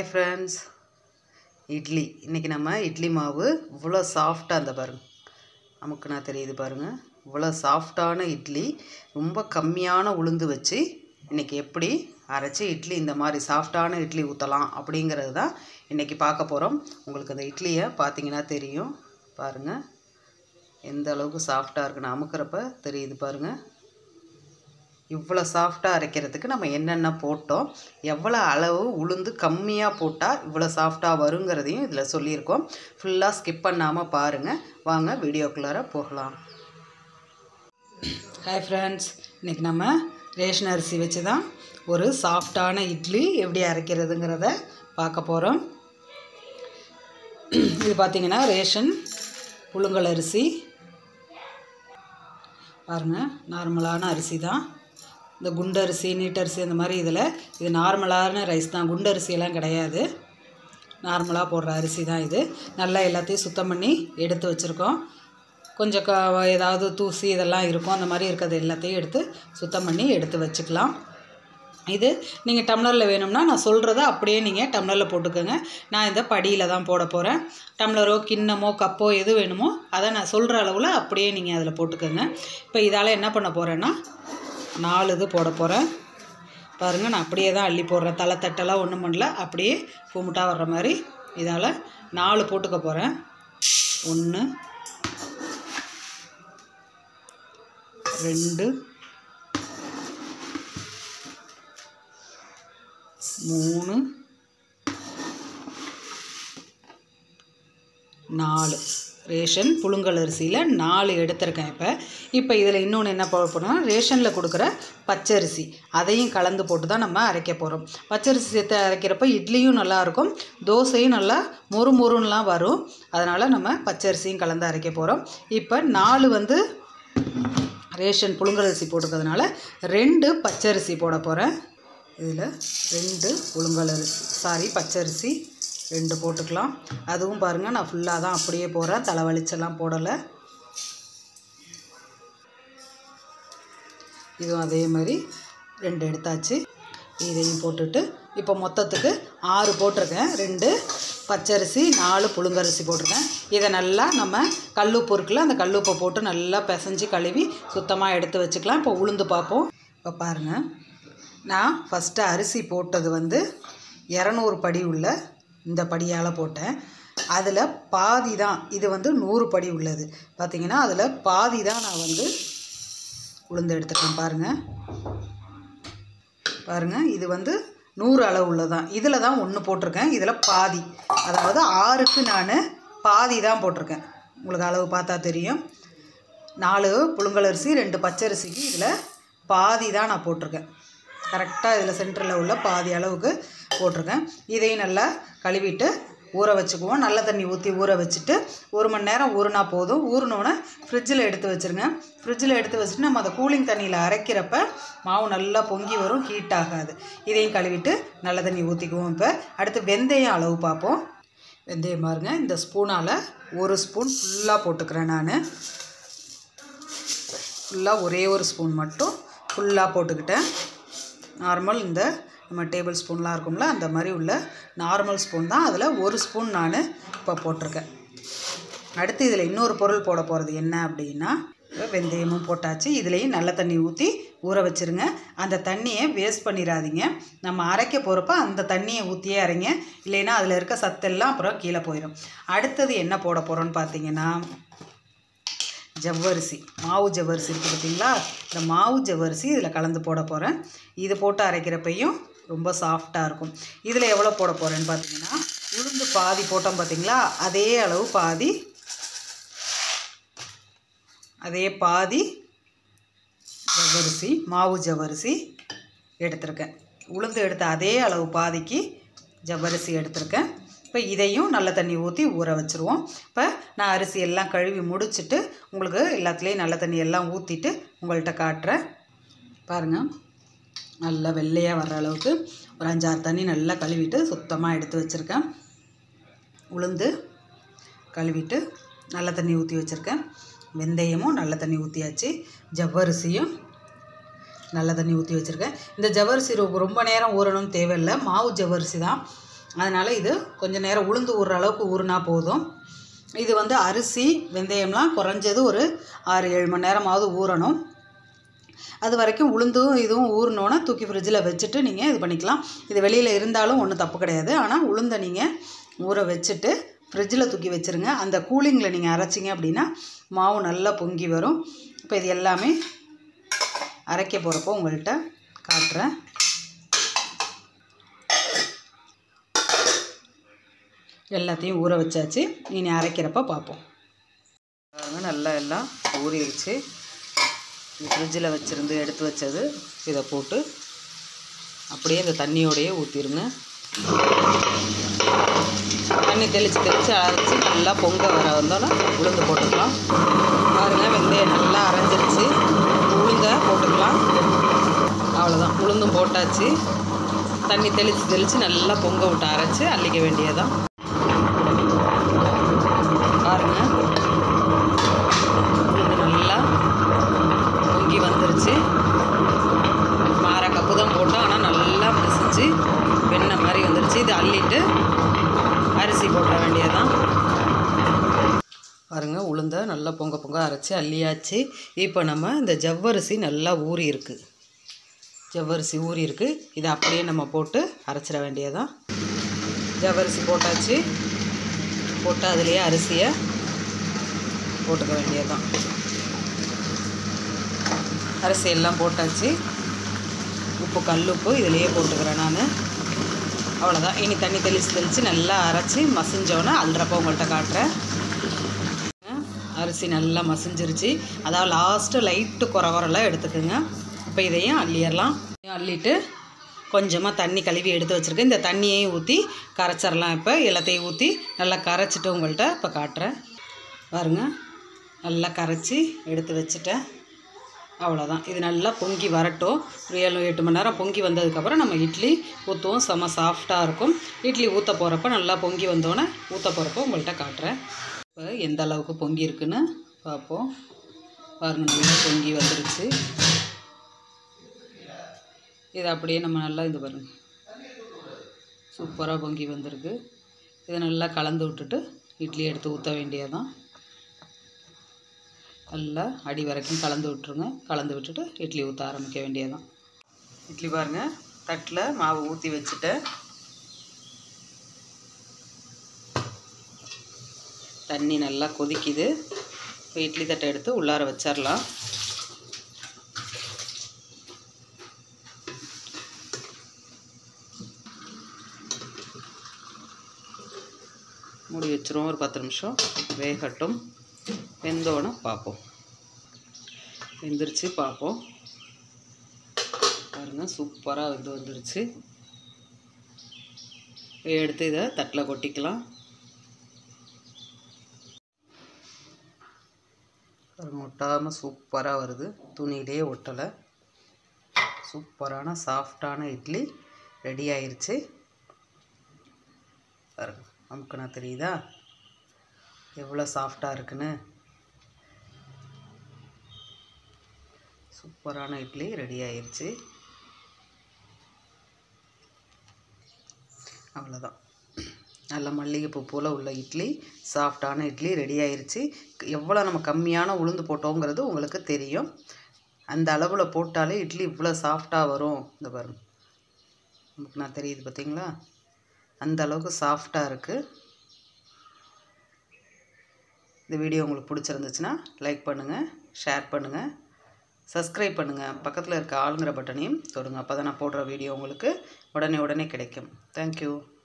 hi friends idli இன்றைக்கி நம்ம இட்லி மாவு இவ்வளோ சாஃப்டாக அந்த பாருங்க நமக்கு நான் தெரியுது பாருங்கள் இவ்வளோ சாஃப்டான இட்லி ரொம்ப கம்மியான உளுந்து வச்சு இன்றைக்கி எப்படி அரைச்சி இட்லி இந்த மாதிரி சாஃப்டான இட்லி ஊற்றலாம் அப்படிங்கிறது தான் இன்றைக்கி பார்க்க போகிறோம் உங்களுக்கு அந்த இட்லியை பார்த்தீங்கன்னா தெரியும் பாருங்கள் எந்த அளவுக்கு சாஃப்டாக இருக்குன்னு அமுக்கிறப்ப தெரியுது பாருங்கள் இவ்வளோ சாஃப்டாக அரைக்கிறதுக்கு நம்ம என்னென்ன போட்டோம் எவ்வளோ அளவு உளுந்து கம்மியாக போட்டால் இவ்வளோ சாஃப்டாக வருங்கிறதையும் இதில் சொல்லியிருக்கோம் ஃபுல்லாக ஸ்கிப் பண்ணாமல் பாருங்கள் வாங்க வீடியோக்குள்ளார போகலாம் ஹாய் ஃப்ரெண்ட்ஸ் இன்றைக்கி நம்ம ரேஷன் அரிசி வச்சு தான் ஒரு சாஃப்டான இட்லி எப்படி அரைக்கிறதுங்கிறத பார்க்க போகிறோம் இது பார்த்திங்கன்னா ரேஷன் புழுங்கல் அரிசி பாருங்கள் நார்மலான அரிசி தான் இந்த குண்டரிசி நீட்டரிசி அந்த மாதிரி இதில் இது நார்மலான ரைஸ் தான் குண்டரிசியெல்லாம் கிடையாது நார்மலாக போடுற அரிசி தான் இது நல்லா எல்லாத்தையும் சுத்தம் பண்ணி எடுத்து வச்சுருக்கோம் கொஞ்சம் க ஏதாவது தூசி இதெல்லாம் இருக்கும் அந்த மாதிரி இருக்கிறது எல்லாத்தையும் எடுத்து சுத்தம் பண்ணி எடுத்து வச்சுக்கலாம் இது நீங்கள் டம்ளரில் வேணும்னா நான் சொல்கிறத அப்படியே நீங்கள் டம்ளரில் போட்டுக்கோங்க நான் இந்த படியில் தான் போட போகிறேன் டம்ளரோ கிண்ணமோ கப்போ எது வேணுமோ அதை நான் சொல்கிற அளவில் அப்படியே நீங்கள் அதில் போட்டுக்கோங்க இப்போ இதால் என்ன பண்ண போகிறேன்னா நாலு இது போட போகிறேன் பாருங்கள் நான் அப்படியே தான் அள்ளி போடுறேன் தலை தட்டெல்லாம் ஒன்றும் பண்ணல அப்படியே கும்பிட்டா வர்ற மாதிரி இதால் நாலு போட்டுக்க போகிறேன் ஒன்று ரெண்டு மூணு நாலு ரேஷன் புழுங்கல் அரிசியில் நாலு எடுத்திருக்கேன் இப்போ இப்போ இதில் இன்னொன்று என்ன போட போகிறோம்னா ரேஷனில் கொடுக்குற பச்சரிசி அதையும் கலந்து போட்டு தான் நம்ம அரைக்க போகிறோம் பச்சரிசி சேர்த்து அரைக்கிறப்ப இட்லியும் நல்லாயிருக்கும் தோசையும் நல்லா மொறு மொறுன்னெலாம் வரும் அதனால் நம்ம பச்சரிசியும் கலந்து அரைக்க போகிறோம் இப்போ நாலு வந்து ரேஷன் புழுங்கல் அரிசி போட்டிருக்கிறதுனால ரெண்டு பச்சரிசி போட போகிறேன் இதில் ரெண்டு புழுங்கல் அரிசி சாரி பச்சரிசி ரெண்டு போட்டுக்கலாம் அதுவும் பாருங்கள் நான் ஃபுல்லாக தான் அப்படியே போடுறேன் தலை வலிச்செல்லாம் போடலை இதுவும் அதே மாதிரி ரெண்டு எடுத்தாச்சு இதையும் போட்டுட்டு இப்போ மொத்தத்துக்கு ஆறு போட்டிருக்கேன் ரெண்டு பச்சரிசி நாலு புழுங்கரிசி போட்டிருக்கேன் இதை நல்லா நம்ம கல்லுப்பு இருக்குல்ல அந்த கல்லுப்பை போட்டு நல்லா பிசைஞ்சு கழுவி சுத்தமாக எடுத்து வச்சுக்கலாம் இப்போ உளுந்து பார்ப்போம் இப்போ பாருங்கள் நான் ஃபஸ்ட்டு அரிசி போட்டது வந்து இரநூறு படி உள்ள இந்த படியால் போட்டேன் அதில் பாதி தான் இது வந்து நூறு படி உள்ளது பார்த்திங்கன்னா அதில் பாதி தான் நான் வந்து உளுந்து எடுத்துக்கிறேன் பாருங்கள் பாருங்கள் இது வந்து நூறு அளவு உள்ளதான் இதில் தான் ஒன்று போட்டிருக்கேன் இதில் பாதி அதாவது ஆறுக்கு நான் பாதி தான் போட்டிருக்கேன் உங்களுக்கு அளவு பார்த்தா தெரியும் நாலு புழுங்கலரிசி ரெண்டு பச்சரிசிக்கு இதில் பாதி தான் நான் போட்டிருக்கேன் கரெக்டாக இதில் சென்டரில் உள்ள பாதி அளவுக்கு போட்டிருக்கேன் இதையும் நல்லா கழுவிட்டு ஊற வச்சுக்குவோம் நல்ல தண்ணி ஊற்றி ஊற வச்சுட்டு ஒரு மணி நேரம் ஊறினா போதும் ஊறினோன்னே ஃப்ரிட்ஜில் எடுத்து வச்சுருங்க ஃப்ரிட்ஜில் எடுத்து வச்சுட்டு நம்ம அதை கூலிங் தண்ணியில் அரைக்கிறப்ப மாவு நல்லா பொங்கி வரும் ஹீட் ஆகாது இதையும் கழுவிட்டு நல்ல தண்ணி ஊற்றிக்குவோம் இப்போ அடுத்து வெந்தயம் அளவு பார்ப்போம் வெந்தயம் பாருங்க இந்த ஸ்பூனால் ஒரு ஸ்பூன் ஃபுல்லாக போட்டுக்கிறேன் நான் ஃபுல்லாக ஒரே ஒரு ஸ்பூன் மட்டும் ஃபுல்லாக போட்டுக்கிட்டேன் நார்மல் இந்த நம்ம டேபிள் ஸ்பூன்லாம் இருக்கும்ல அந்த மாதிரி உள்ள நார்மல் ஸ்பூன் தான் அதில் ஒரு ஸ்பூன் நான் இப்போ போட்டிருக்கேன் அடுத்து இதில் இன்னொரு பொருள் போட போகிறது என்ன அப்படின்னா வெந்தயமும் போட்டாச்சு இதுலேயும் நல்ல தண்ணி ஊற்றி ஊற வச்சுருங்க அந்த தண்ணியை வேஸ்ட் பண்ணிடாதீங்க நம்ம அரைக்க போகிறப்ப அந்த தண்ணியை ஊற்றியே அரைங்க இல்லைன்னா அதில் இருக்க சத்தெல்லாம் அப்புறம் கீழே போயிடும் அடுத்தது என்ன போட போகிறோன்னு பார்த்தீங்கன்னா ஜவ்வரிசி மாவு ஜவ்வரிசி இருக்குது பார்த்தீங்களா இந்த மாவு ஜவ்வரிசி இதில் கலந்து போட போகிறேன் இது போட்டு அரைக்கிறப்பையும் ரொம்ப சாஃப்டாக இருக்கும் இதில் எவ்வளோ போட போகிறேன்னு பார்த்தீங்கன்னா உளுந்து பாதி போட்டோம் பார்த்தீங்களா அதே அளவு பாதி அதே பாதி ஜவ்வரிசி மாவு ஜவ்வரிசி எடுத்திருக்கேன் உளுந்து எடுத்த அதே அளவு பாதிக்கு ஜவ்வரிசி எடுத்திருக்கேன் இப்போ இதையும் நல்ல தண்ணி ஊற்றி ஊற வச்சுருவோம் இப்போ நான் அரிசி எல்லாம் கழுவி முடிச்சுட்டு உங்களுக்கு எல்லாத்துலேயும் நல்ல தண்ணி எல்லாம் ஊற்றிட்டு உங்கள்கிட்ட காட்டுறேன் பாருங்கள் நல்லா வெள்ளையாக வர்ற அளவுக்கு ஒரு அஞ்சாறு தண்ணி நல்லா கழுவிட்டு சுத்தமாக எடுத்து வச்சுருக்கேன் உளுந்து கழுவிட்டு நல்ல தண்ணி ஊற்றி வச்சுருக்கேன் வெந்தயமும் நல்ல தண்ணி ஊற்றியாச்சு ஜவ்வரிசியும் நல்ல தண்ணி ஊற்றி வச்சுருக்கேன் இந்த ஜவ்வரிசி ரொம்ப ரொம்ப நேரம் ஊறணும்னு தேவையில்லை மாவு ஜவ்வரிசி தான் அதனால் இது கொஞ்சம் நேரம் உளுந்து ஊறுற அளவுக்கு ஊறினா போதும் இது வந்து அரிசி வெந்தயம்லாம் குறைஞ்சது ஒரு ஆறு ஏழு மணி நேரமாவது ஊறணும் அது வரைக்கும் உளுந்தும் இதுவும் ஊறினோன்னா தூக்கி ஃப்ரிட்ஜில் வச்சுட்டு நீங்கள் இது பண்ணிக்கலாம் இது வெளியில் இருந்தாலும் ஒன்றும் தப்பு கிடையாது ஆனால் உளுந்தை நீங்கள் ஊற வச்சுட்டு ஃப்ரிட்ஜில் தூக்கி வச்சுருங்க அந்த கூலிங்கில் நீங்கள் அரைச்சிங்க அப்படின்னா மாவு நல்லா பொங்கி வரும் இப்போ இது எல்லாமே அரைக்க போகிறப்போ உங்கள்கிட்ட காட்டுறேன் எல்லாத்தையும் ஊற வச்சாச்சு இனி அரைக்கிறப்ப பார்ப்போம் பாருங்க நல்லா எல்லாம் ஊறிடுச்சு ஃப்ரிட்ஜில் வச்சுருந்து எடுத்து வச்சது இதை போட்டு அப்படியே இந்த தண்ணியோடையே ஊற்றிடுங்க தண்ணி தெளித்து தெளித்து அரைச்சி நல்லா பொங்க வர வந்தோன்னா உளுந்து போட்டுக்கலாம் பாருங்கள் வெந்தயம் நல்லா அரைஞ்சிருச்சு உளுந்தை போட்டுக்கலாம் அவ்வளோதான் உளுந்தும் போட்டாச்சு தண்ணி தெளித்து தெளித்து நல்லா பொங்க விட்டு அரைச்சி அள்ளிக்க வேண்டியதான் பாருங்கள் உளுந்து நல்லா பொங்கி வந்துருச்சு மாற கப்பு தான் போட்டோம் ஆனால் நல்லா மசிச்சு வெண்ணெய் மாதிரி வந்துருச்சு இது அள்ளிட்டு அரிசி போட்ட வேண்டியதான் பாருங்கள் உளுந்த நல்லா பொங்க பொங்க அரைச்சி அள்ளியாச்சு இப்போ நம்ம இந்த ஜவ்வரிசி நல்லா ஊறி இருக்கு ஜவ்வரிசி ஊறி இருக்கு இதை அப்படியே நம்ம போட்டு அரைச்சிட வேண்டியதான் ஜவ்வரிசி போட்டாச்சு போட்டு அதுலேயே அரிசியை போட்டுக்க வேண்டியதுதான் அரிசி எல்லாம் போட்டாச்சு உப்பு கல்லுப்பு இதிலேயே போட்டுக்கிறேன் நான் அவ்வளோதான் இனி தண்ணி தெளித்து தெளித்து நல்லா அரைச்சி மசிஞ்சோன்னே அல்றப்ப உங்கள்கிட்ட காட்டுறேன் அரிசி நல்லா மசிஞ்சிருச்சு அதாவது லாஸ்ட்டு லைட்டு குறவரெல்லாம் எடுத்துக்கோங்க இப்போ இதையும் அள்ளிடலாம் அள்ளிட்டு கொஞ்சமாக தண்ணி கழுவி எடுத்து வச்சுருக்கேன் இந்த தண்ணியையும் ஊற்றி கரைச்சிடலாம் இப்போ எல்லாத்தையும் ஊற்றி நல்லா கரைச்சிட்டு உங்கள்கிட்ட இப்போ காட்டுறேன் பாருங்க நல்லா கரைச்சி எடுத்து வச்சுட்டேன் அவ்வளோதான் இது நல்லா பொங்கி வரட்டும் ஒரு ஏழு எட்டு மணி நேரம் பொங்கி வந்ததுக்கப்புறம் நம்ம இட்லி ஊற்றுவோம் செம்ம சாஃப்டாக இருக்கும் இட்லி ஊற்ற போகிறப்ப நல்லா பொங்கி வந்தோன்னே ஊற்ற போகிறப்ப உங்கள்கிட்ட காட்டுறேன் இப்போ எந்த அளவுக்கு பொங்கி இருக்குன்னு பார்ப்போம் பாருங்கள் நல்லா பொங்கி வந்துருச்சு இது அப்படியே நம்ம நல்லா இது பாருங்க சூப்பராக பொங்கி வந்திருக்கு இதை நல்லா கலந்து விட்டுட்டு இட்லி எடுத்து ஊற்ற வேண்டியதான் நல்லா அடி வரைக்கும் கலந்து விட்டுருங்க கலந்து விட்டுட்டு இட்லி ஊற்ற ஆரம்பிக்க வேண்டியதான் இட்லி பாருங்கள் தட்டில் மாவு ஊற்றி வச்சுட்டேன் தண்ணி நல்லா கொதிக்குது இப்போ இட்லி தட்டை எடுத்து உள்ளார வச்சிடலாம் மூடி வச்சிருவோம் ஒரு பத்து நிமிஷம் வேகட்டும் வெந்தோன்னு பார்ப்போம் வெந்துருச்சு பார்ப்போம் பாருங்கள் சூப்பராக வெந்து வந்துருச்சு எடுத்து இதை தட்டில் கொட்டிக்கலாம் பாருங்க ஒட்டாமல் சூப்பராக வருது துணியிலே ஒட்டலை சூப்பரான சாஃப்டான இட்லி ரெடி ஆயிருச்சு பாருங்க அமுக்குனா தெரியுதா எவ்வளோ சாஃப்டாக இருக்குன்னு சூப்பரான இட்லி ரெடி ஆயிருச்சு அவ்வளோதான் நல்ல மல்லிகைப்பூ போல் உள்ள இட்லி சாஃப்டான இட்லி ரெடி ஆயிருச்சு எவ்வளோ நம்ம கம்மியான உளுந்து போட்டோங்கிறது உங்களுக்கு தெரியும் அந்த அளவில் போட்டாலே இட்லி இவ்வளோ சாஃப்டாக வரும் இந்த பாருங்க நமக்கு நான் தெரியுது பார்த்தீங்களா அந்த அளவுக்கு சாஃப்டாக இருக்குது இந்த வீடியோ உங்களுக்கு பிடிச்சிருந்துச்சுன்னா லைக் பண்ணுங்கள் ஷேர் பண்ணுங்கள் சப்ஸ்கிரைப் பண்ணுங்கள் பக்கத்தில் இருக்க ஆளுங்கிற பட்டனையும் தொடுங்க அப்போ தான் நான் போடுற வீடியோ உங்களுக்கு உடனே உடனே கிடைக்கும் தேங்க்யூ